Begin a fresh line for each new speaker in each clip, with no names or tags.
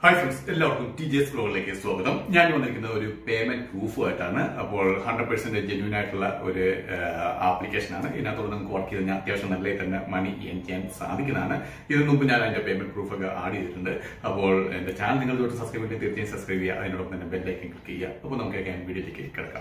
hi friends എല്ലാവർക്കും T G S ഫ്ലോറിലേക്ക് സ്വാഗതം ഞാൻ വന്നിരിക്കുന്നത് ഒരു പേയ്മെന്റ് പ്രൂഫുമായിട്ടാണ് അപ്പോൾ ഹൺഡ്രഡ് പെർസെന്റ് ജെന്യൂൻ ആയിട്ടുള്ള ഒരു ആപ്ലിക്കേഷനാണ് ഇതിനകത്തോട് നമുക്ക് വർക്ക് ചെയ്ത് കഴിഞ്ഞാൽ അത്യാവശ്യം നല്ല തന്നെ മണി ഏൺ ചെയ്യാൻ സാധിക്കുന്നതാണ് ഇതിനു മുമ്പ് ഞാൻ അതിന്റെ പേയ്മെന്റ് പ്രൂഫ് ഒക്കെ ആഡ് ചെയ്തിട്ടുണ്ട് അപ്പോൾ എന്റെ ചാനൽ നിങ്ങൾ തൊട്ട് സബ്സ്ക്രൈബ് ചെയ്ത് തീർച്ചയായും സബ്സ്ക്രൈബ് ചെയ്യുക അതിനോടൊപ്പം തന്നെ ബെല്ലൈക്കൻ ക്ലിക്ക് ചെയ്യുക അപ്പോൾ നമുക്ക് വീഡിയോയിലേക്ക് കിടക്കാം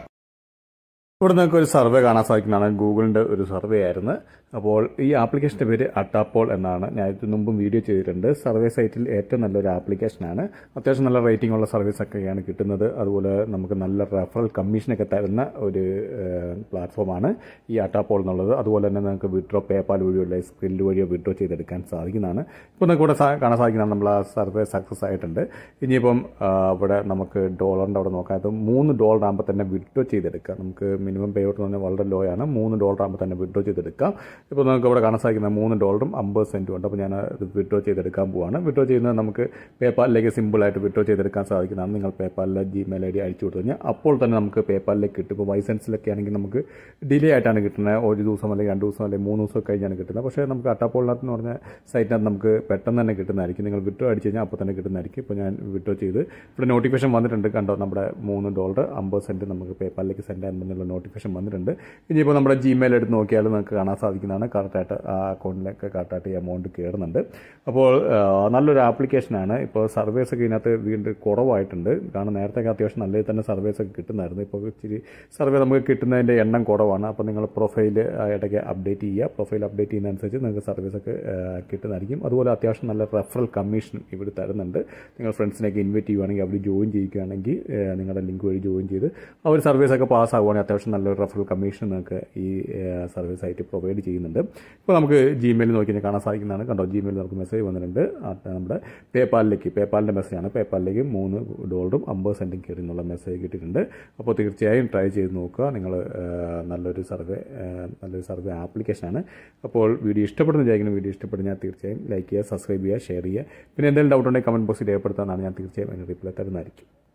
ഇവിടെ നിങ്ങൾക്ക് ഒരു സർവേ കാണാൻ സാധിക്കുന്നതാണ് ഗൂഗിളിൻ്റെ ഒരു സർവേ ആയിരുന്നു അപ്പോൾ ഈ ആപ്ലിക്കേഷൻ്റെ പേര് അട്ടാപ്പോൾ എന്നാണ് ഞാൻ ഇതിന് മുമ്പും വീഡിയോ ചെയ്തിട്ടുണ്ട് സർവേ സൈറ്റിൽ ഏറ്റവും നല്ലൊരു ആപ്ലിക്കേഷനാണ് അത്യാവശ്യം നല്ല റേറ്റിംഗ് ഉള്ള സർവീസ് ഒക്കെയാണ് കിട്ടുന്നത് അതുപോലെ നമുക്ക് നല്ല റെഫറൽ കമ്മീഷനൊക്കെ തരുന്ന ഒരു പ്ലാറ്റ്ഫോമാണ് ഈ അട്ടാപ്പോൾ എന്നുള്ളത് അതുപോലെ തന്നെ നിങ്ങൾക്ക് വിഡ്രോ പേപ്പാൽ വഴിയോ ലൈഫ് സ്കില്ല് വഴിയോ വിഡ്രോ ചെയ്തെടുക്കാൻ സാധിക്കുന്നതാണ് ഇപ്പോൾ നിങ്ങൾക്ക് ഇവിടെ സാ- കാണാൻ സാധിക്കുന്നതാണ് നമ്മൾ ആ സർവേ സക്സസ് ആയിട്ടുണ്ട് ഇനിയിപ്പം ആ, ഇവിടെ നമുക്ക് ഡോളറിൻ്റെ അവിടെ നോക്കാം അത് മൂന്ന് ഡോളർ ആകുമ്പോൾ തന്നെ വിഡ്രോ ചെയ്തെടുക്കാം നമുക്ക് മിനിമം പേ ഔട്ട് എന്ന് പറഞ്ഞാൽ വളരെ ലോ ആണ് മൂന്ന് ഡോളർ ആകുമ്പോൾ തന്നെ വിഡ്രോ ചെയ്തെടുക്കാം ഇപ്പോൾ നമുക്ക് ഇവിടെ കാണാൻ സാധിക്കുന്ന മൂന്ന് ഡോളറും അമ്പത് സെൻറ്റും ഉണ്ട് അപ്പോൾ ഞാൻ അത് വിഡ്രോ ചെയ്തെടുക്കാൻ പോവാണ് വിഡ്രോ ചെയ്യുന്നത് നമുക്ക് പേപ്പാലിലേക്ക് സിമ്പിളായിട്ട് വിഡ്രോ ചെയ്തെടുക്കാൻ സാധിക്കുന്നതാണ് നിങ്ങൾ പേപ്പാലിലെ ജിമെയിൽ ഐ ഡി അയച്ചു കൊടുത്തു കഴിഞ്ഞാൽ അപ്പോൾ തന്നെ നമുക്ക് പേപ്പാലിലേക്ക് കിട്ടും ഇപ്പോൾ വൈസൻസിലൊക്കെ ആണെങ്കിൽ നമുക്ക് ഡിലേ ആയിട്ടാണ് കിട്ടുന്നത് ഒരു ദിവസം അല്ലെങ്കിൽ രണ്ട് ദിവസം അല്ലെങ്കിൽ മൂന്ന് ദിവസം കഴിഞ്ഞാണ് കിട്ടുന്നത് പക്ഷേ നമുക്ക് അട്ടാപ്പോളിനകത്ത് എന്ന് പറഞ്ഞ സൈറ്റിനകത്ത് നമുക്ക് പെട്ടെന്ന് തന്നെ കിട്ടുന്നതായിരിക്കും നിങ്ങൾ വിഡ്രോ അടിച്ച് കഴിഞ്ഞാൽ അപ്പോൾ തന്നെ കിട്ടുന്നതായിരിക്കും ഇപ്പോൾ ഞാൻ വിഡ്രോ ചെയ്ത് ഇവിടെ നോട്ടിഫിക്കേഷൻ വന്നിട്ടുണ്ട് കണ്ടോ നമ്മുടെ മൂന്ന് ഡോളർ അമ്പത് സെൻറ്റ് നമുക്ക് പേപ്പാലിലേക്ക് സെൻഡ് ആകുമെന്നുള്ള നോട്ടിഫിക്കേഷൻ വന്നിട്ടുണ്ട് ഇനിയിപ്പോൾ നമ്മുടെ ജിമെയിൽ എടുത്ത് നോക്കിയാൽ നിങ്ങൾക്ക് കാണാൻ സാധിക്കുന്നതാണ് കറക്റ്റായിട്ട് ആ അക്കൗണ്ടിലേക്ക് കറക്റ്റായിട്ട് ഈ എമൗണ്ട് കയറുന്നുണ്ട് അപ്പോൾ ആ, നല്ലൊരു ആപ്ലിക്കേഷനാണ് ഇപ്പോൾ സർവീസ് ഒക്കെ ഇതിനകത്ത് വീണ്ടും കുറവായിട്ടുണ്ട് കാരണം നേരത്തെ അത്യാവശ്യം നല്ല തന്നെ സർവീസ് ഒക്കെ കിട്ടുന്നായിരുന്നു ഇപ്പോൾ ഇച്ചിരി സർവേ നമുക്ക് കിട്ടുന്നതിൻ്റെ എണ്ണം കുറവാണ് അപ്പോൾ നിങ്ങൾ പ്രൊഫൈൽ ഇടയ്ക്ക് അപ്ഡേറ്റ് ചെയ്യുക പ്രൊഫൈൽ അപ്ഡേറ്റ് ചെയ്യുന്നതനുസരിച്ച് നിങ്ങൾക്ക് സർവീസ് ഒക്കെ ആ, കിട്ടുന്നതായിരിക്കും അതുപോലെ അത്യാവശ്യം നല്ല റെഫറൽ കമ്മീഷൻ ഇവിടെ തരുന്നുണ്ട് നിങ്ങൾ ഫ്രണ്ട്സിനെയൊക്കെ ഇൻവൈറ്റ് ചെയ്യുവാണെങ്കിൽ അവർ ജോയിൻ ചെയ്യിക്കുകയാണെങ്കിൽ ആ, നിങ്ങളുടെ ലിങ്ക് വഴി ജോയിൻ ചെയ്ത് അവർ സർവീസ് ഒക്കെ പാസ് ആകുവാണെങ്കിൽ അത്യാവശ്യം നല്ലൊരു റെഫറൽ കമ്മീഷൻ നിങ്ങൾക്ക് ഈ സർവീസ് ആയിട്ട് പ്രൊവൈഡ് ചെയ്യുന്നുണ്ട് ഇപ്പോൾ നമുക്ക് ജിമെയിൽ നോക്കി കഴിഞ്ഞാൽ കാണാൻ സാധിക്കുന്നതാണ് കണ്ടോ ജിമെയിൽ നമുക്ക് മെസ്സേജ് വന്നിട്ടുണ്ട് ആ, നമ്മുടെ പേപ്പാലിലേക്ക് പേപ്പാലിൻ്റെ മെസ്സേജാണ് പേപ്പാലിലേക്ക് മൂന്ന് ഡോളറും അമ്പത് സെൻറ്റും കയറി എന്നുള്ള മെസ്സേജ് കിട്ടിയിട്ടുണ്ട് അപ്പോൾ തീർച്ചയായും ട്രൈ ചെയ്ത് നോക്കുക നിങ്ങൾ നല്ലൊരു സർവേ നല്ലൊരു സർവേ ആപ്ലിക്കേഷനാണ് അപ്പോൾ വീഡിയോ ഇഷ്ടപ്പെടുന്ന വിചാരിക്കുന്നു വീഡിയോ ഇഷ്ടപ്പെടുന്ന തീർച്ചയായും ലൈക്ക് ചെയ്യുക സബ്സ്ക്രൈബ് ചെയ്യുക ഷെയർ ചെയ്യുക പിന്നെ എന്തെങ്കിലും ഡൗട്ട് ഉണ്ടെങ്കിൽ കമൻറ്റ് ബോക്സിൽ രേഖപ്പെടുത്താനാണ് ഞാൻ തീർച്ചയായും അതിന് റിപ്ലൈ തരുന്നതായിരിക്കും